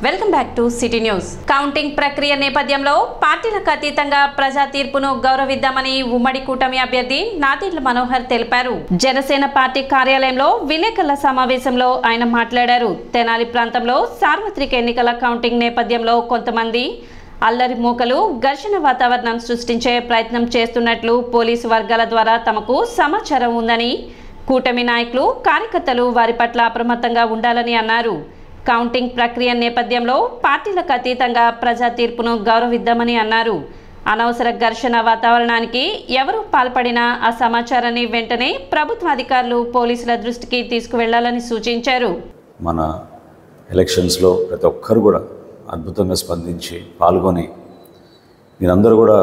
welcome back to city news counting ప్రక్రియ నేపథ్యంలో పార్టీలకు అతీతంగా ప్రజా తీర్పును గౌరవిద్దామని ఉమ్మడి కూటమి అభ్యర్థి నాదెండ్ల మనోహర్ తెలిపారు జనసేన పార్టీ కార్యాలయంలో విలేకరుల సమావేశంలో ఆయన మాట్లాడారు తెనాలి ప్రాంతంలో సార్వత్రిక ఎన్నికల కౌంటింగ్ నేపథ్యంలో కొంతమంది అల్లరి మూకలు ఘర్షణ వాతావరణం సృష్టించే ప్రయత్నం చేస్తున్నట్లు పోలీసు వర్గాల ద్వారా తమకు సమాచారం ఉందని కూటమి నాయకులు కార్యకర్తలు వారి పట్ల అప్రమత్తంగా ఉండాలని అన్నారు కౌంటింగ్ ప్రక్రియ నేపథ్యంలో పార్టీలకు అతీతంగా ప్రజా తీర్పును గౌరవిద్దామని అన్నారు అనవసర ఘర్షణ వాతావరణానికి ఎవరు పాల్పడినా ఆ సమాచారాన్ని వెంటనే ప్రభుత్వ అధికారులు పోలీసుల దృష్టికి తీసుకువెళ్లాలని సూచించారు మన ఎలక్షన్స్లో ప్రతి ఒక్కరు కూడా అద్భుతంగా స్పందించి పాల్గొని మీరందరూ కూడా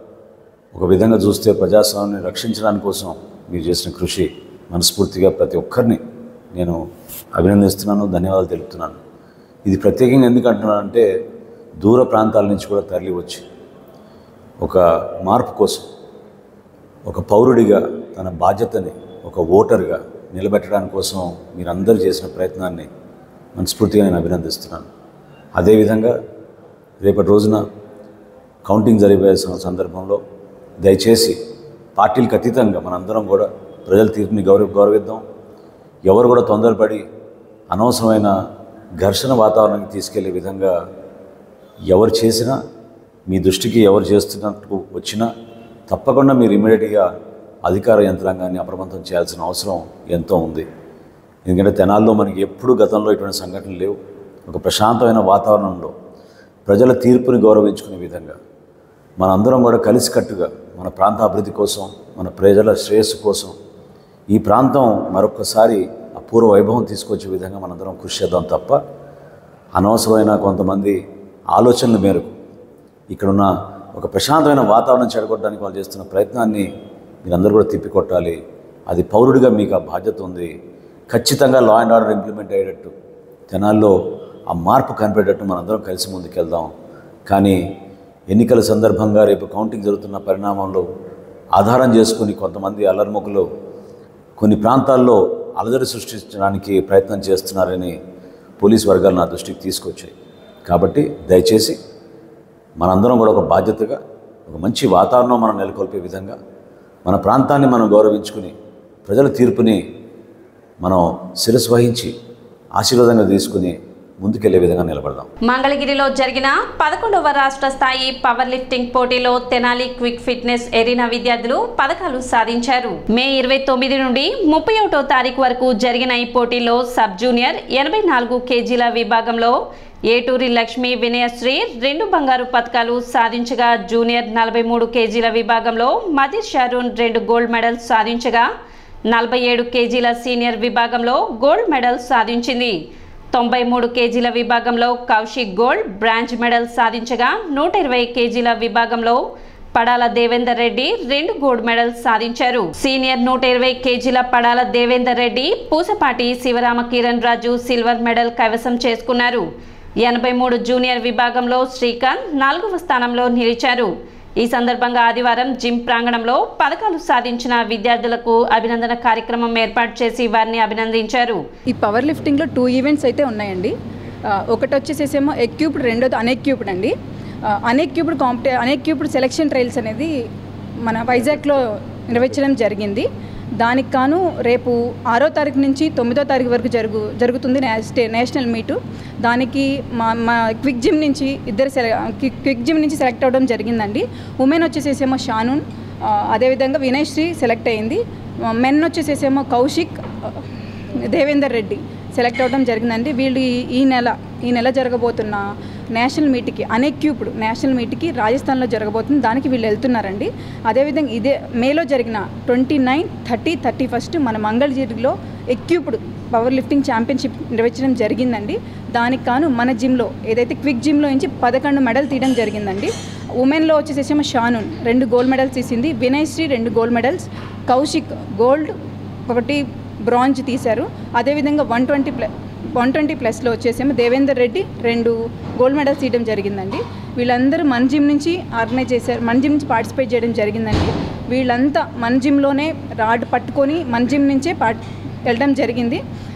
ఒక విధంగా చూస్తే ప్రజాస్వామ్యాన్ని రక్షించడానికి కోసం మీరు చేసిన కృషి మనస్ఫూర్తిగా ప్రతి ఒక్కరిని నేను అభినందిస్తున్నాను ధన్యవాదాలు తెలుపుతున్నాను ఇది ప్రత్యేకంగా ఎందుకు అంటున్నానంటే దూర ప్రాంతాల నుంచి కూడా తరలి వచ్చి ఒక మార్పు కోసం ఒక పౌరుడిగా తన బాధ్యతని ఒక ఓటర్గా నిలబెట్టడానికి కోసం మీరందరూ చేసిన ప్రయత్నాన్ని మనస్ఫూర్తిగా నేను అభినందిస్తున్నాను అదేవిధంగా రేపటి రోజున కౌంటింగ్ జరిగే సం- సందర్భంలో దయచేసి పార్టీలకు అతీతంగా మనందరం కూడా ప్రజల తీర్పుని గౌరవ గౌరవిద్దాం ఎవరు కూడా తొందరపడి అనవసరమైన ఘర్షణ వాతావరణానికి తీసుకెళ్లే విధంగా ఎవరు చేసినా మీ దృష్టికి ఎవరు చేస్తున్నట్టు వచ్చినా తప్పకుండా మీరు ఇమీడియట్గా అధికార యంత్రాంగాన్ని అప్రమత్తం చేయాల్సిన అవసరం ఎంతో ఉంది ఎందుకంటే తెనాల్లో మనకి ఎప్పుడూ గతంలో ఇటువంటి సంఘటనలు లేవు ఒక ప్రశాంతమైన వాతావరణంలో ప్రజల తీర్పుని గౌరవించుకునే విధంగా మనందరం కూడా కలిసికట్టుగా మన ప్రాంత అభివృద్ధి కోసం మన ప్రజల శ్రేయస్సు కోసం ఈ ప్రాంతం మరొకసారి అపూర్వ వైభవం తీసుకొచ్చే విధంగా మనందరం కృషి చేద్దాం తప్ప అనవసరమైన కొంతమంది ఆలోచనల మేరకు ఇక్కడున్న ఒక ప్రశాంతమైన వాతావరణం చెడగొట్టడానికి వాళ్ళు చేస్తున్న ప్రయత్నాన్ని మీరందరూ కూడా తిప్పికొట్టాలి అది పౌరుడిగా మీకు ఆ బాధ్యత ఉంది ఖచ్చితంగా లా అండ్ ఆర్డర్ ఇంప్లిమెంట్ అయ్యేటట్టు తెనాల్లో ఆ మార్పు కనిపెట్టేటట్టు మనందరం కలిసి ముందుకెళ్దాం కానీ ఎన్నికల సందర్భంగా రేపు కౌంటింగ్ జరుగుతున్న పరిణామంలో ఆధారం చేసుకుని కొంతమంది అల్లరిముఖులు కొన్ని ప్రాంతాల్లో అలజడి సృష్టించడానికి ప్రయత్నం చేస్తున్నారని పోలీస్ వర్గాలు నా దృష్టికి తీసుకొచ్చాయి కాబట్టి దయచేసి మనందరం కూడా ఒక బాధ్యతగా ఒక మంచి వాతావరణం మనం నెలకొల్పే విధంగా మన ప్రాంతాన్ని మనం గౌరవించుకుని ప్రజల తీర్పుని మనం శిరస్సు వహించి ఆశీర్వాదంగా తీసుకుని ముందుకెళ్లే విధంగా నిలబడదాం మంగళగిరిలో జరిగిన పదకొండవ రాష్ట్ర స్థాయి పవర్ లిఫ్టింగ్ పోటీలో తెనాలి క్విక్ ఫిట్నెస్ ఎరీనా విద్యార్థులు పథకాలు సాధించారు మే ఇరవై తొమ్మిది నుండి ముప్పై ఒకటో తారీఖు వరకు జరిగిన ఈ పోటీలో సబ్ జూనియర్ ఎనభై నాలుగు కేజీల విభాగంలో ఏటూరి లక్ష్మి వినయశ్రీ రెండు బంగారు పథకాలు సాధించగా జూనియర్ నలభై మూడు కేజీల విభాగంలో మదిర్ షారూన్ రెండు గోల్డ్ మెడల్స్ సాధించగా నలభై ఏడు కేజీల సీనియర్ విభాగంలో గోల్డ్ మెడల్ సాధించింది తొంభై మూడు కేజీల విభాగంలో కౌశిక్ గోల్డ్ బ్రాంచ్ మెడల్ సాధించగా నూట ఇరవై కేజీల విభాగంలో పడాల దేవేందర్ రెడ్డి రెండు గోల్డ్ మెడల్స్ సాధించారు సీనియర్ నూట ఇరవై కేజీల పడాల దేవేందర్ రెడ్డి పూసపాటి శివరామ కిరణ్ రాజు సిల్వర్ మెడల్ కైవసం చేసుకున్నారు ఎనభై మూడు జూనియర్ విభాగంలో శ్రీకాంత్ నాలుగవ స్థానంలో నిలిచారు ఈ సందర్భంగా ఆదివారం జిమ్ ప్రాంగణంలో పథకాలు సాధించిన విద్యార్థులకు అభినందన కార్యక్రమం ఏర్పాటు చేసి వారిని అభినందించారు ఈ పవర్ లిఫ్టింగ్లో టూ ఈవెంట్స్ అయితే ఉన్నాయండి ఆ, ఒకటి వచ్చేసేసేమో ఎక్యూప్డ్ రెండోది అన్ఎక్యూప్డ్ అండి అన్ఎక్యూప్డ్ కాంపిటే అన్ఎక్యూప్డ్ సెలెక్షన్ ట్రయల్స్ అనేది మన వైజాగ్లో నిర్వహించడం జరిగింది దానికి కాను రేపు ఆరో తారీఖు నుంచి తొమ్మిదో తారీఖు వరకు జరుగు జరుగుతుంది నేష్- నేషనల్ మీటు దానికి మా మా క్విక్ జిమ్ నుంచి ఇద్దరు సెల క్విక్ క్విక్ జిమ్ నుంచి సెలెక్ట్ అవ్వడం జరిగిందండి ఉమెన్ వచ్చేసేసేమో షానూన్ ఆ, అదేవిధంగా వినయ్ శ్రీ సెలెక్ట్ అయింది మెన్ వచ్చేసేసేమో కౌశిక్ ఆ, దేవేందర్ రెడ్డి సెలెక్ట్ అవ్వడం జరిగిందండి వీళ్ళు ఈ- ఈ నెల ఈ నెల జరగబోతున్న నేషనల్ మీట్కి అన్ఎక్యూప్డ్ నేషనల్ మీట్కి రాజస్థాన్లో జరగబోతుంది దానికి వీళ్ళు వెళ్తున్నారండి అదేవిధంగా ఇదే మేలో జరిగిన twenty nine thirty thirty first మన మంగళగిరిలో ఎక్యూప్డ్ పవర్ లిఫ్టింగ్ ఛాంపియన్షిప్ నిర్వహించడం జరిగిందండి దానికి కాను మన జిమ్లో ఏదైతే క్విక్ జిమ్లో నుంచి పదకొండు మెడల్ తీయడం జరిగిందండి ఉమెన్లో వచ్చేసేమో షానూన్ రెండు గోల్డ్ మెడల్స్ తీసింది వినయ్ శ్రీ రెండు గోల్డ్ మెడల్స్ కౌశిక్ గోల్డ్ ఒకటి బ్రాంజ్ తీశారు అదేవిధంగా one twenty plus one twenty ప్లస్లో వచ్చేసేమో దేవేందర్ రెడ్డి రెండు గోల్డ్ మెడల్స్ తీయడం జరిగిందండి వీళ్ళందరూ మన జిమ్ నుంచి ఆర్గనైజ్ చేశారు మన జిమ్ నుంచి పార్టిసిపేట్ చేయడం జరిగిందండి వీళ్ళంతా మన జిమ్లోనే రాడ్ పట్టుకొని మన జిమ్ నుంచే పార్ట్ వెళ్ళడం జరిగింది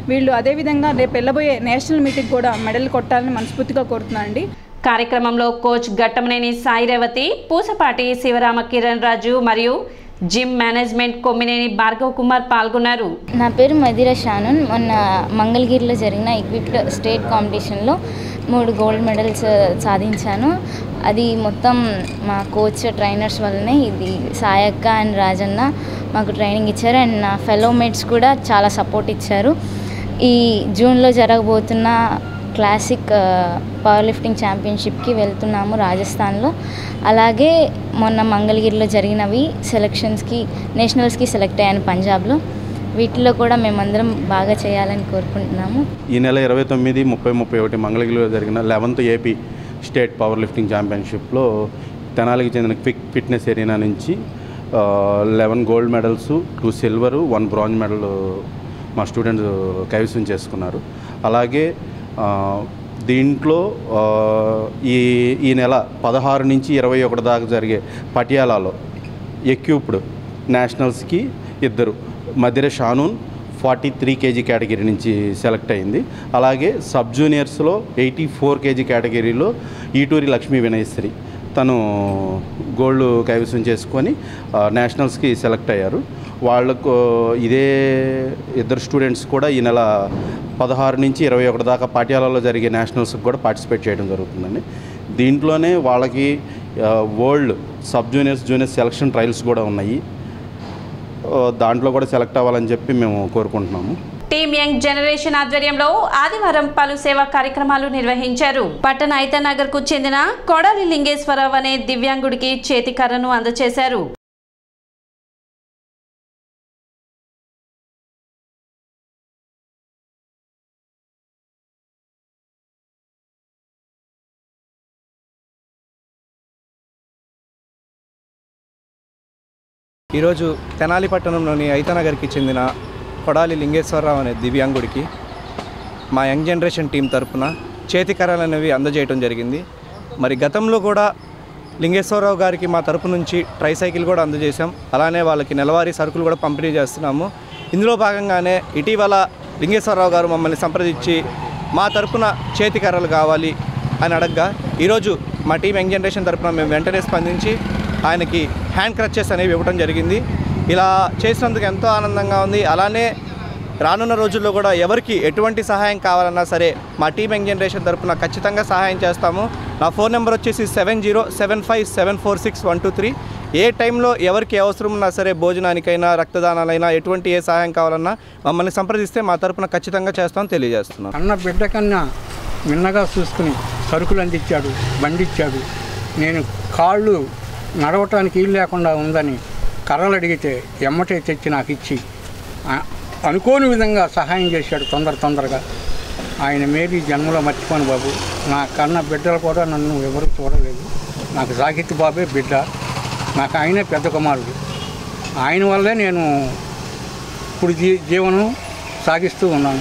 వీళ్ళు అదేవిధంగా రేపు వెళ్ళబోయే నేషనల్ మీటింగ్ కూడా మెడల్ కొట్టాలని మనస్ఫూర్తిగా కోరుతున్నాను అండి కార్యక్రమంలో కోచ్ ఘట్టమనేని సాయి రేవతి పూసపాటి శివరామ కిరణ్ రాజు మరియు జిమ్ మేనేజ్మెంట్ కొమ్మినేని భార్గవ్ కుమార్ పాల్గొన్నారు నా పేరు మదిర షానున్ మొన్న మంగళగిరిలో జరిగిన ఎక్విప్డ్ స్టేట్ కాంపిటీషన్లో మూడు గోల్డ్ మెడల్స్ సాధించాను అది మొత్తం మా కోచ్ ట్రైనర్స్ వల్లనే ఇది సాయక్క అండ్ రాజన్న మాకు ట్రైనింగ్ ఇచ్చారు అండ్ నా ఫెలో మేట్స్ కూడా చాలా సపోర్ట్ ఇచ్చారు ఈ జూన్లో జరగబోతున్న క్లాసిక్ పవర్ లిఫ్టింగ్ ఛాంపియన్షిప్కి వెళ్తున్నాము రాజస్థాన్లో అలాగే మొన్న మంగళగిరిలో జరిగినవి సెలక్షన్స్కి నేషనల్స్కి సెలెక్ట్ అయ్యాను పంజాబ్లో వీటిలో కూడా మేమందరం బాగా చేయాలని కోరుకుంటున్నాము ఈ నెల ఇరవై తొమ్మిది ముప్పై ముప్పై ఒకటి మంగళగిరిలో జరిగిన eleventh AP state power lifting ఛాంపియన్షిప్లో తెనాలికి చెందిన క్విక్ ఫిట్నెస్ ఎరీనా నుంచి eleven gold medals two silver one bronze medal మా స్టూడెంట్స్ కైవసం చేసుకున్నారు అలాగే ఆ, దీంట్లో ఆ, ఈ ఈ నెల పదహారు నుంచి ఇరవై ఒకటి దాకా జరిగే పటియాలాలో ఎక్యూప్డ్ నేషనల్స్కి ఇద్దరు Madhira Shanoon forty three KG category నుంచి సెలెక్ట్ అయింది అలాగే సబ్ జూనియర్స్లో ఎయిటీ ఫోర్ కేజీ కేటగిరీలో ఈటూరి లక్ష్మీ వినయశ్రీ తను గోల్డ్ కైవసం చేసుకొని ఆ, నేషనల్స్కి సెలెక్ట్ అయ్యారు వాళ్ళకు ఇదే ఇద్దరు స్టూడెంట్స్ కూడా ఈ నెల పదహారు నుంచి ఇరవై ఒకటి దాకా పాఠ్యాలలో జరిగే నేషనల్స్కి కూడా పార్టిసిపేట్ చేయడం జరుగుతుందండి దీంట్లోనే వాళ్ళకి ఆ, world sub juniors juniors selection trials కూడా ఉన్నాయి ఆ, దాంట్లో కూడా సెలెక్ట్ అవ్వాలని చెప్పి మేము కోరుకుంటున్నాము టీమ్ యంగ్ జనరేషన్ ఆధ్వర్యంలో ఆదివారం పలు సేవా కార్యక్రమాలు నిర్వహించారు పట్టణ ఐతనగర్ కు చెందిన కొడాలి లింగేశ్వరరావు అనే దివ్యాంగుడికి చేతికర్రను అందజేశారు ఈరోజు తెనాలి పట్టణంలోని ఐతనగర్కి చెందిన కొడాలి లింగేశ్వరరావు అనే దివ్యాంగుడికి మా యంగ్ జనరేషన్ టీం తరపున చేతికర్రలు అనేవి అందజేయడం జరిగింది మరి గతంలో కూడా లింగేశ్వరరావు గారికి మా తరపు నుంచి ట్రై సైకిల్ కూడా అందజేశాం అలానే వాళ్ళకి నెలవారీ సరుకులు కూడా పంపిణీ చేస్తున్నాము ఇందులో భాగంగానే ఇటీవల లింగేశ్వరరావు గారు మమ్మల్ని సంప్రదించి మా తరపున చేతికర్రలు కావాలి అని అడగగా ఈరోజు మా టీం యంగ్ జనరేషన్ తరపున మేము వెంటనే స్పందించి ఆయనకి హ్యాండ్ క్రచెస్ అనేవి ఇవ్వడం జరిగింది ఇలా చేసినందుకు ఎంతో ఆనందంగా ఉంది అలానే రానున్న రోజుల్లో కూడా ఎవరికి ఎటువంటి సహాయం కావాలన్నా సరే మా టీం యంగ్ జనరేషన్ తరపున ఖచ్చితంగా సహాయం చేస్తాము నా ఫోన్ నెంబర్ వచ్చేసి seven zero seven five seven four six one two three ఏ టైంలో ఎవరికి అవసరం ఉన్నా సరే భోజనానికైనా రక్తదానాలైనా ఎటువంటి ఏ సహాయం కావాలన్నా మమ్మల్ని సంప్రదిస్తే మా తరపున ఖచ్చితంగా చేస్తామని తెలియజేస్తున్నాం అన్న బిడ్డ కన్నా మిన్నగా చూసుకుని సరుకులు అందించాడు బండి ఇచ్చాడు నేను కాళ్ళు నడవటానికి వీలు లేకుండా ఉందని కర్రలు అడిగితే ఎమ్మటే తెచ్చి నాకు ఇచ్చి ఆ- అనుకోని విధంగా సహాయం చేశాడు తొందర తొందరగా ఆయన మేరీ జన్మలో మర్చిపోను బాబు నా కన్న బిడ్డలు కూడా నన్ను ఎవరు చూడలేదు నాకు సాహిత్ బాబే బిడ్డ నాకు ఆయనే పెద్ద కుమారుడు ఆయన వల్లే నేను ఇప్పుడు జీ జీవనం సాగిస్తూ ఉన్నాను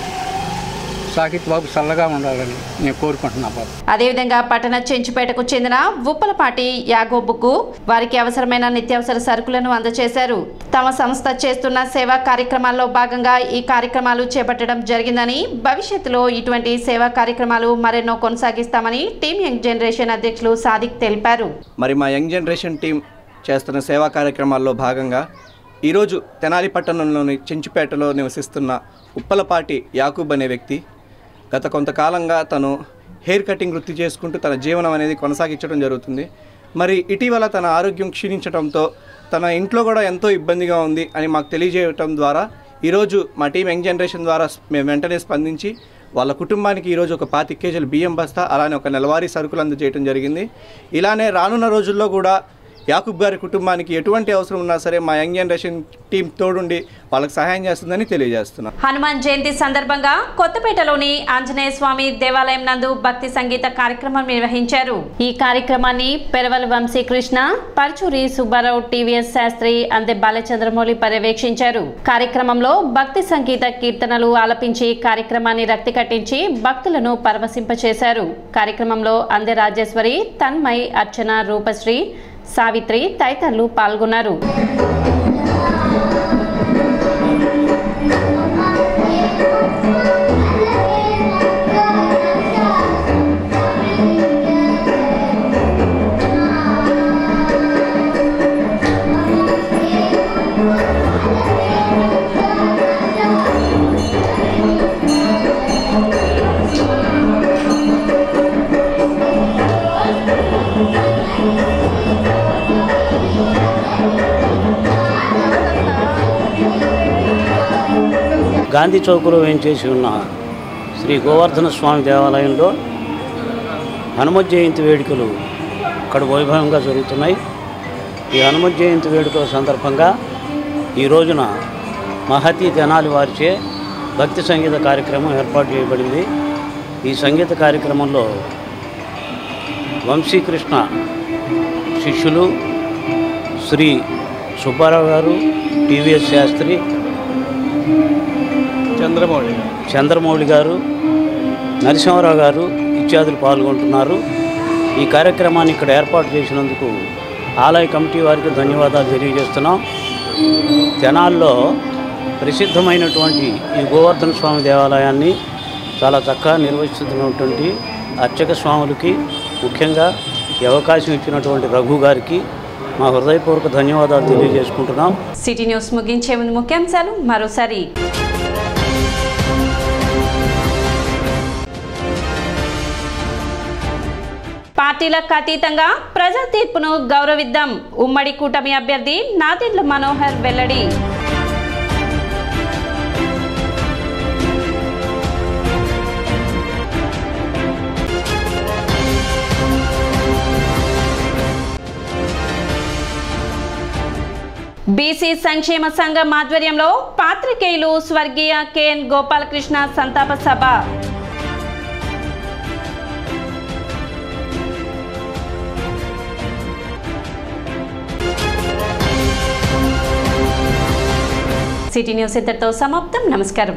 సాహిత్ బాబు చల్లగా ఉండాలని నేను కోరుకుంటున్నా బాబు అదేవిధంగా పట్టణ చెంచుపేటకు చెందిన ఉప్పలపాటి యాగోబుకు వారికి అవసరమైన నిత్యావసర సరుకులను అందజేశారు తమ సంస్థ చేస్తున్న సేవా కార్యక్రమాల్లో భాగంగా ఈ కార్యక్రమాలు చేపట్టడం జరిగిందని భవిష్యత్తులో ఇటువంటి సేవా కార్యక్రమాలు మరెన్నో కొనసాగిస్తామని టీమ్ యంగ్ జనరేషన్ అధ్యక్షులు సాదిక్ తెలిపారు మరి మా యంగ్ జనరేషన్ టీం చేస్తున్న సేవా కార్యక్రమాల్లో భాగంగా ఈరోజు తెనాలి పట్టణంలోని చెంచుపేటలో నివసిస్తున్న ఉప్పలపాటి యాకూబ్ అనే వ్యక్తి గత కొంతకాలంగా తను హెయిర్ కటింగ్ వృత్తి చేసుకుంటూ తన జీవనం అనేది కొనసాగించడం జరుగుతుంది మరి ఇటీవల తన ఆరోగ్యం క్షీణించడంతో తన ఇంట్లో కూడా ఎంతో ఇబ్బందిగా ఉంది అని మాకు తెలియజేయటం ద్వారా ఈరోజు మా టీం యంగ్ జనరేషన్ ద్వారా మేము వెంటనే స్పందించి వాళ్ళ కుటుంబానికి ఈరోజు ఒక పాతి కేజీల బియ్యం బస్తా అలానే ఒక నెలవారీ సరుకులు అందజేయడం జరిగింది ఇలానే రానున్న రోజుల్లో కూడా యాకూబ్ గారి కుటుంబానికి ఎటువంటి అవసరం ఉన్నా సరే మా యంగ్ జనరేషన్ టీం తోడుండి వాళ్ళకి సహాయం చేస్తుందని తెలియజేస్తున్నాం హనుమాన్ జయంతి సందర్భంగా కొత్తపేటలోని ఆంజనేయ స్వామి దేవాలయం నందు భక్తి సంగీత కార్యక్రమం నిర్వహించారు ఈ కార్యక్రమాన్ని పెరవల్ వంశీకృష్ణ పరచూరి సుబ్బారావు టీవీఎస్ శాస్త్రి అందే బాలచంద్రమౌళి పర్యవేక్షించారు కార్యక్రమంలో భక్తి సంగీత కీర్తనలు ఆలపించి కార్యక్రమాన్ని రక్తి కట్టించి భక్తులను పరవశింపచేశారు కార్యక్రమంలో అందే రాజేశ్వరి తన్మయ్ అర్చన రూపశ్రీ సావిత్రి తదితరులు పాల్గొన్నారు Thank గాంధీ చౌక్లో వేయించేసి ఉన్న శ్రీ గోవర్ధన స్వామి దేవాలయంలో హనుమత్ జయంతి వేడుకలు ఇక్కడ వైభవంగా జరుగుతున్నాయి ఈ హనుమత్ జయంతి వేడుకల సందర్భంగా ఈ రోజున మహతి తెనాలి వారిచే భక్తి సంగీత కార్యక్రమం ఏర్పాటు చేయబడింది ఈ సంగీత కార్యక్రమంలో వంశీకృష్ణ శిష్యులు శ్రీ సుబ్బారావు గారు టీవీఎస్ శాస్త్రి చంద్రమౌళి చంద్రమౌళి గారు నరసింహారావు గారు ఇత్యాదులు పాల్గొంటున్నారు ఈ కార్యక్రమాన్ని ఇక్కడ ఏర్పాటు చేసినందుకు ఆలయ కమిటీ వారికి ధన్యవాదాలు తెలియజేస్తున్నాం తెనాల్లో ప్రసిద్ధమైనటువంటి ఈ గోవర్ధన స్వామి దేవాలయాన్ని చాలా చక్కగా నిర్వహిస్తున్నటువంటి అర్చక స్వాములకి ముఖ్యంగా ఈ అవకాశం ఇచ్చినటువంటి రఘు గారికి మా హృదయపూర్వక ధన్యవాదాలు తెలియజేసుకుంటున్నాం సిటీ న్యూస్ ముగించే ముందు ముఖ్యాంశాలు మరోసారి పార్టీలకు అతీతంగా ప్రజా తీర్పును గౌరవిద్దాం ఉమ్మడి కూటమి అభ్యర్థి నాదెండ్ల మనోహర్ వెల్లడి బీసీ సంక్షేమ సంఘం ఆధ్వర్యంలో పాత్రికేయులు స్వర్గీయ కెఎన్ గోపాలకృష్ణ సంతాప సభ సిటీ న్యూస్ ఇంతటితో సమాప్తం నమస్కారం